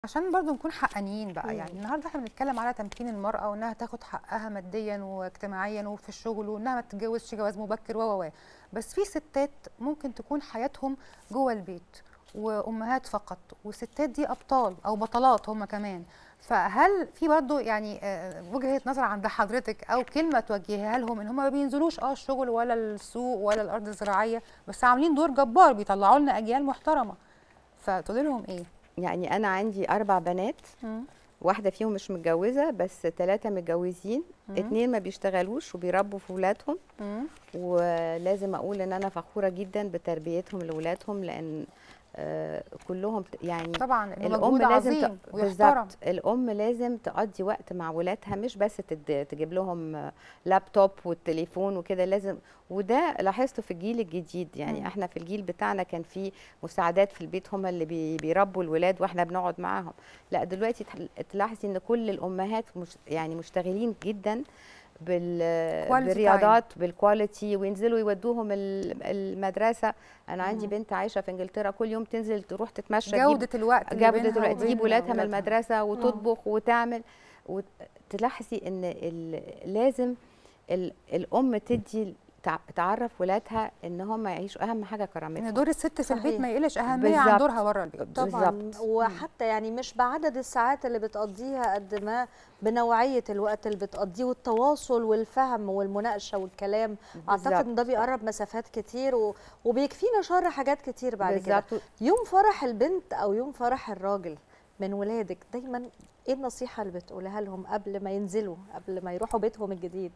عشان برضو نكون حقانيين بقى مم. يعني النهارده احنا بنتكلم على تمكين المرأة وانها تاخد حقها ماديا واجتماعيا وفي الشغل وانها ما تتجوزش جواز مبكر و و بس في ستات ممكن تكون حياتهم جوه البيت وامهات فقط والستات دي ابطال او بطلات هم كمان فهل في برضو يعني آه، وجهة نظر عند حضرتك او كلمة توجهيها لهم ان هم ما بينزلوش اه الشغل ولا السوق ولا الارض الزراعية بس عاملين دور جبار بيطلعوا لنا اجيال محترمة فتقولي لهم ايه؟ يعني انا عندي اربع بنات واحده فيهم مش متجوزه بس ثلاثه متجوزين مم. اتنين ما بيشتغلوش وبيربوا في ولادهم مم. ولازم اقول ان انا فخوره جدا بتربيتهم لاولادهم لان آه، كلهم ت- يعني طبعا إنه الام مجهود لازم عظيم ت... ويحترم بالظبط الام لازم تقضي وقت مع ولادها مش بس تد... تجيب لهم آه، لابتوب والتليفون وكده لازم وده لاحظته في الجيل الجديد يعني مم. احنا في الجيل بتاعنا كان في مساعدات في البيت هم اللي بي... بيربوا الولاد واحنا بنقعد معاهم لا دلوقتي تح- تلاحظي ان كل الامهات مش... يعني مشتغلين جدا بال... Quality بالرياضات بالكواليتي وينزلوا يودوهم ال- المدرسه انا عندي مم. بنت عايشه في انجلترا كل يوم تنزل تروح تتمشى تجيب جودة الوقت اللي جابت بينها دلوقتي وبين تجيب ولادها من ولادها. المدرسه وتطبخ وتعمل وتلاحظي ان ال- لازم ال- الام تدي تع- تعرف ولادها ان هم يعيشوا اهم حاجه ان كرامتهم دور الست في البيت صحيح. ما يقلش اهميه عن بالظبط. دورها بره البيت طبعا بالظبط. وحتى يعني مش بعدد الساعات اللي بتقضيها قد ما بنوعيه الوقت اللي بتقضيه والتواصل والفهم والمناقشه والكلام اعتقد ان ده بيقرب مسافات كتير و... وبيكفينا شر حاجات كتير بعد كده بالظبط يوم فرح البنت او يوم فرح الراجل من ولادك دايما ايه النصيحه اللي بتقولها لهم قبل ما ينزلوا قبل ما يروحوا بيتهم الجديد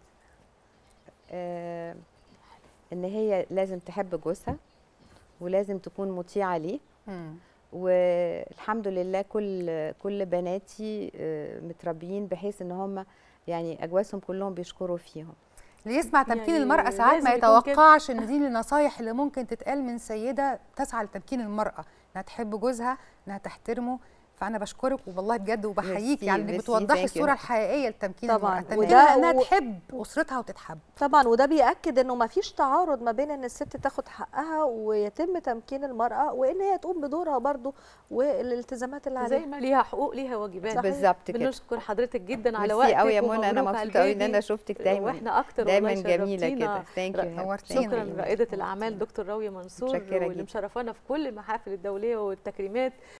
آه ان هي لازم تحب جوزها ولازم تكون مطيعه ليه مم. والحمد لله كل كل بناتي آه، متربيين بحيث ان هم يعني اجوازهم كلهم بيشكروا فيهم اللي يسمع تمكين يعني المرأة ساعات ما لازم يكون كده. يتوقعش ان دي النصايح اللي ممكن تتقال من سيدة تسعى لتمكين المرأة انها تحب جوزها انها تحترمه فانا بشكرك والله بجد وبحييكي ميرسي، يعني انك ميرسي، بوضحي thank you. الصورة الحقيقية لتمكين طبعاً، المرأة وده تمكينها انها و- تحب اسرتها وتتحب طبعا وده بيأكد انه ما فيش تعارض ما بين ان الست تاخد حقها ويتم تمكين المرأة وان هي تقوم بدورها برضو والالتزامات اللي زي عليها ما ليها حقوق ليها واجبات صحيح. بالظبط كده بنشكر حضرتك جدا على ميرسي وقتك قوي يا منى انا ومبروك على مبسوطه قوي ان البيبي. انا شفتك دايما واحنا اكتر دايما والله جميله شرفتينا. كده ثانك يو نورتينا. شكرا جميلة. رائده الاعمال دكتور راويه منصور متشكرة واللي جدا. مشرفانا في كل المحافل الدوليه والتكريمات